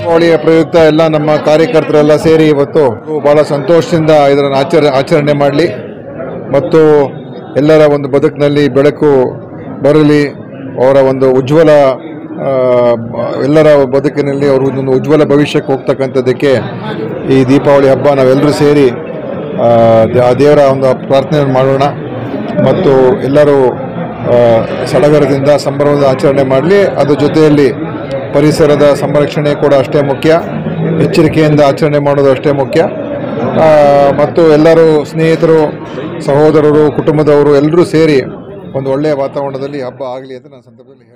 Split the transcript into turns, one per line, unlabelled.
ದೀಪಾವಳಿಯ ಪ್ರಯುಕ್ತ ಎಲ್ಲ ನಮ್ಮ ಕಾರ್ಯಕರ್ತರೆಲ್ಲ ಸೇರಿ ಇವತ್ತು ಬಹಳ ಸಂತೋಷದಿಂದ ಇದನ್ನು ಆಚರ ಆಚರಣೆ ಮಾಡಲಿ ಮತ್ತು ಎಲ್ಲರ ಒಂದು ಬದುಕಿನಲ್ಲಿ ಬೆಳಕು ಬರಲಿ ಅವರ ಒಂದು ಉಜ್ವಲ ಆ, ಎಲ್ಲರ ಬದುಕಿನಲ್ಲಿ ಅವರು ಒಂದು ಉಜ್ವಲ ಭವಿಷ್ಯಕ್ಕೆ ಹೋಗ್ತಕ್ಕಂಥದ್ದಕ್ಕೆ ಈ ದೀಪಾವಳಿ ಹಬ್ಬ ನಾವೆಲ್ಲರೂ ಸೇರಿ ಆ, ದೇ- ಆ ದೇವರ ಒಂದು ಪ್ರಾರ್ಥನೆ ಮಾಡೋಣ ಮತ್ತು ಎಲ್ಲರೂ ಆ, ಸಡಗರದಿಂದ ಸಂಭ್ರಮದ ಆಚರಣೆ ಮಾಡಲಿ ಅದ್ರ ಜೊತೆಯಲ್ಲಿ ಪರಿಸರದ ಸಂರಕ್ಷಣೆ ಕೂಡ ಅಷ್ಟೇ ಮುಖ್ಯ ಎಚ್ಚರಿಕೆಯಿಂದ ಆಚರಣೆ ಮಾಡೋದು ಅಷ್ಟೇ ಮುಖ್ಯ ಆ, ಮತ್ತು ಎಲ್ಲರೂ ಸ್ನೇಹಿತರು ಸಹೋದರರು ಕುಟುಂಬದವರು ಎಲ್ಲರೂ ಸೇರಿ ಒಂದು ಒಳ್ಳೆಯ ವಾತಾವರಣದಲ್ಲಿ ಹಬ್ಬ ಆಗಲಿ ಅಂತ ನಾನು ಸಂದರ್ಭದಲ್ಲಿ ಹೇಳ್ತೀನಿ